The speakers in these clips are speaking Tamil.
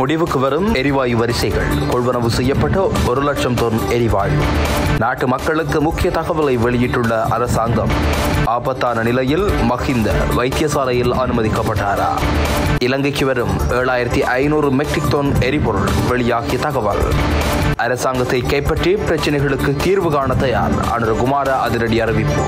முடிவுக்கு வரும் எரிவாயு வரிசைகள் கொள்வனவு செய்யப்பட்ட ஒரு லட்சம் தொன் எரிவாயு நாட்டு மக்களுக்கு முக்கிய தகவலை வெளியிட்டுள்ள அரசாங்கம் ஆபத்தான நிலையில் மஹிந்த வைத்தியசாலையில் அனுமதிக்கப்பட்டாரா இலங்கைக்கு வரும் ஏழாயிரத்தி ஐநூறு மெட்ரிக் டன் எரிபொருள் வெளியாகிய தகவல் அரசாங்கத்தை கைப்பற்றி பிரச்சினைகளுக்கு தீர்வு காண தயார் அனுரகுமார அதிரடி அறிவிப்பு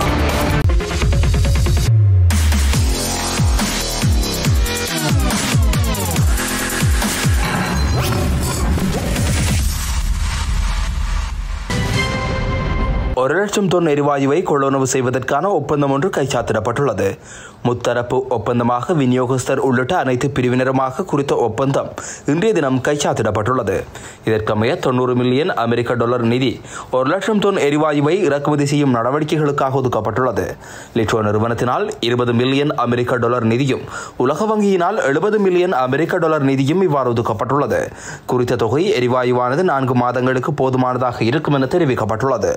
ஒரு லட்சம் தொன் எரிவாயுவை கொள்வனவு செய்வதற்கான ஒப்பந்தம் ஒன்று கைச்சாத்திடப்பட்டுள்ளது முத்தரப்பு ஒப்பந்தமாக விநியோகஸ்தர் உள்ளிட்ட அனைத்து பிரிவினருமாக குறித்த ஒப்பந்தம் இன்றைய தினம் கைச்சாத்திடப்பட்டுள்ளது இதற்கமைய தொண்ணூறு மில்லியன் அமெரிக்க டாலர் நிதி ஒரு லட்சம் தொன் எரிவாயுவை இறக்குமதி செய்யும் நடவடிக்கைகளுக்காக ஒதுக்கப்பட்டுள்ளது லிட்ரோ நிறுவனத்தினால் இருபது மில்லியன் அமெரிக்க டாலர் நிதியும் உலக வங்கியினால் எழுபது மில்லியன் அமெரிக்க டாலர் நிதியும் இவ்வாறு ஒதுக்கப்பட்டுள்ளது குறித்த தொகை எரிவாயுவானது நான்கு மாதங்களுக்கு போதுமானதாக இருக்கும் என தெரிவிக்கப்பட்டுள்ளது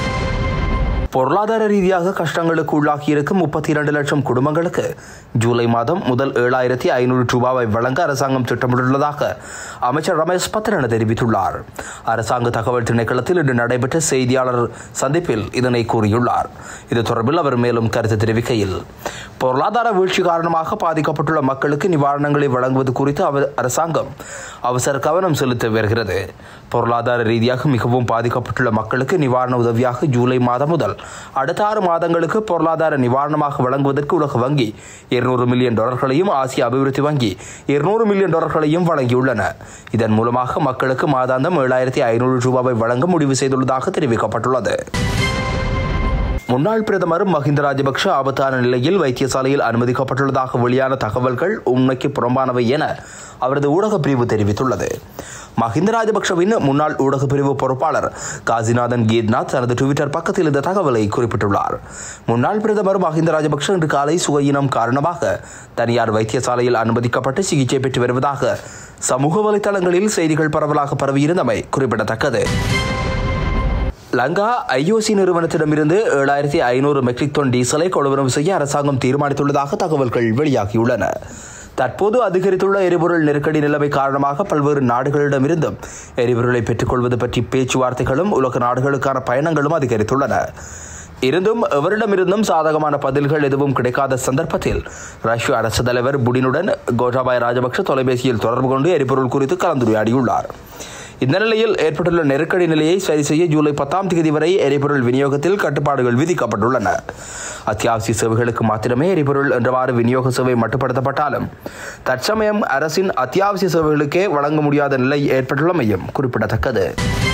பொருளாதார ரீதியாக கஷ்டங்களுக்கு உள்ளாகியிருக்கும் முப்பத்தி இரண்டு லட்சம் குடும்பங்களுக்கு ஜூலை மாதம் முதல் ஏழாயிரத்தி ஐநூறு ரூபாவை வழங்க அரசாங்கம் திட்டமிட்டுள்ளதாக அமைச்சர் ரமேஷ் பத்ரன தெரிவித்துள்ளார் அரசாங்க தகவல் திணைக்களத்தில் இன்று நடைபெற்ற செய்தியாளர் சந்திப்பில் இதனை கூறியுள்ளார் இது தொடர்பில் அவர் மேலும் கருத்து தெரிவிக்கையில் பொருளாதார வீழ்ச்சி காரணமாக பாதிக்கப்பட்டுள்ள மக்களுக்கு நிவாரணங்களை வழங்குவது குறித்து அவர் அரசாங்கம் அவசர கவனம் செலுத்தி வருகிறது பொருளாதார ரீதியாக மிகவும் பாதிக்கப்பட்டுள்ள மக்களுக்கு நிவாரண உதவியாக ஜூலை மாதம் முதல் அடுத்த ஆறு மாதங்களுக்கு பொருளாதார நிவாரணமாக வழங்குவதற்கு உலக வங்கி இருநூறு மில்லியன் டாலர்களையும் ஆசிய அபிவிருத்தி வங்கி இருநூறு மில்லியன் டாலர்களையும் வழங்கியுள்ளன இதன் மூலமாக மக்களுக்கு மாதாந்தம் ஏழாயிரத்தி ஐநூறு ரூபாவை வழங்க முடிவு செய்துள்ளதாக தெரிவிக்கப்பட்டுள்ளது முன்னாள் பிரதமர் மஹிந்த ராஜபக்ஷ ஆபத்தான நிலையில் வைத்தியசாலையில் அனுமதிக்கப்பட்டுள்ளதாக வெளியான தகவல்கள் உண்மைக்கு புறம்பானவை என அவரது ஊடக பிரிவு தெரிவித்துள்ளது மஹிந்த ராஜபக்ஷவின் முன்னாள் ஊடக பிரிவு பொறுப்பாளர் காசிநாதன் கீத்நாத் தனது டுவிட்டர் பக்கத்தில் இந்த தகவலை குறிப்பிட்டுள்ளார் முன்னாள் பிரதமர் மஹிந்த ராஜபக்ஷ இன்று காலை சுகையினம் காரணமாக தனியார் வைத்தியசாலையில் அனுமதிக்கப்பட்டு சிகிச்சை பெற்று வருவதாக சமூக வலைதளங்களில் செய்திகள் பரவலாக பரவியிருந்தமை குறிப்பிடத்தக்கது லங்கா ஐஓசி நிறுவனத்திடமிருந்து ஏழாயிரத்தி ஐநூறு மெட்ரிக் டன் டீசலை கொள்வனவு செய்ய அரசாங்கம் தீர்மானித்துள்ளதாக தகவல்கள் வெளியாகியுள்ளன தற்போது அதிகரித்துள்ள எரிபொருள் நெருக்கடி நிலைமை காரணமாக பல்வேறு நாடுகளிடமிருந்தும் எரிபொருளை பெற்றுக்கொள்வது பற்றி பேச்சுவார்த்தைகளும் உலக நாடுகளுக்கான பயணங்களும் அதிகரித்துள்ளன இருந்தும் எவரிடமிருந்தும் சாதகமான பதில்கள் எதுவும் கிடைக்காத சந்தர்ப்பத்தில் ரஷ்ய அரசு தலைவர் புடினுடன் கோட்டாபாய ராஜபக்ஷ தொலைபேசியில் தொடர்பு கொண்டு எரிபொருள் குறித்து கலந்துரையாடியுள்ளார் இந்த நிலையில் ஏற்பட்டுள்ள நெருக்கடி நிலையை சரி செய்ய ஜூலை பத்தாம் தேதி வரை எரிபொருள் விநியோகத்தில் கட்டுப்பாடுகள் விதிக்கப்பட்டுள்ளன அத்தியாவசிய சேவைகளுக்கு மாத்திரமே எரிபொருள் என்றவாறு விநியோக சேவை மட்டுப்படுத்தப்பட்டாலும் தற்சமயம் அரசின் அத்தியாவசிய சேவைகளுக்கே வழங்க முடியாத நிலை ஏற்பட்டுள்ளமையும் குறிப்பிடத்தக்கது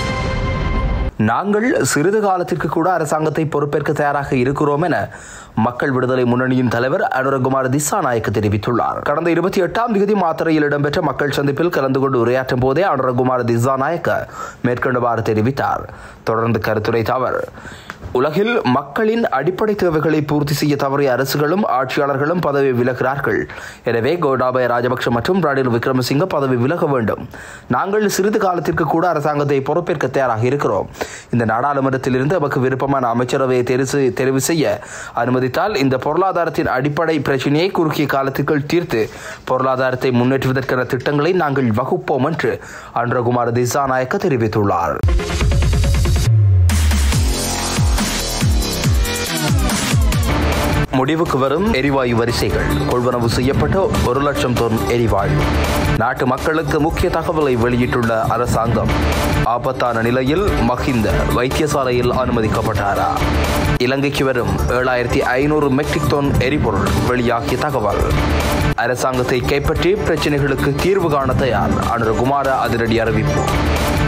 நாங்கள் சிறிது காலத்திற்கு கூட அரசாங்கத்தை பொறுப்பேற்க தயாராக இருக்கிறோம் என மக்கள் விடுதலை முன்னணியின் தலைவர் அனுரகுமார் திசாநாயக்க தெரிவித்துள்ளார் கடந்த இருபத்தி எட்டாம் தேதி மாத்திரையில் இடம்பெற்ற மக்கள் சந்திப்பில் கலந்து கொண்டு உரையாற்றும் போதே அனுரகுமார் திசாநாயக்க மேற்கொண்டவாறு தெரிவித்தார் தொடர்ந்து கருத்துரைத்த அவர் உலகில் மக்களின் அடிப்படை தேவைகளை பூர்த்தி செய்ய தவறிய அரசுகளும் ஆட்சியாளர்களும் பதவி விலகிறார்கள் எனவே கோடாபய ராஜபக்ஷ மற்றும் ரணில் விக்ரமசிங்க பதவி விலக வேண்டும் நாங்கள் சிறிது காலத்திற்கு கூட அரசாங்கத்தை பொறுப்பேற்க தயாராக இருக்கிறோம் இந்த நாடாளுமன்றத்தில் இருந்து நமக்கு விருப்பமான அமைச்சரவையை தெரிவு தெரிவு செய்ய அனுமதித்தால் இந்த பொருளாதாரத்தின் அடிப்படை பிரச்சினையை குறுகிய காலத்திற்குள் தீர்த்து பொருளாதாரத்தை முன்னேற்றுவதற்கான திட்டங்களை நாங்கள் வகுப்போம் என்று அன்றகுமார் திசாநாயக்க தெரிவித்துள்ளார் முடிவுக்கு வரும் எரிவாயு வரிசைகள் கொள்வனவு செய்யப்பட்ட ஒரு லட்சம் தொன் எரிவாயு நாட்டு மக்களுக்கு முக்கிய தகவலை வெளியிட்டுள்ள அரசாங்கம் ஆபத்தான நிலையில் மஹிந்த வைத்தியசாலையில் அனுமதிக்கப்பட்டாரா இலங்கைக்கு வரும் ஏழாயிரத்தி ஐநூறு மெட்ரிக் டன் எரிபொருள் வெளியாகிய தகவல் அரசாங்கத்தை கைப்பற்றி பிரச்சினைகளுக்கு தீர்வு காண தயார் அனுரகுமார அதிரடி அறிவிப்பு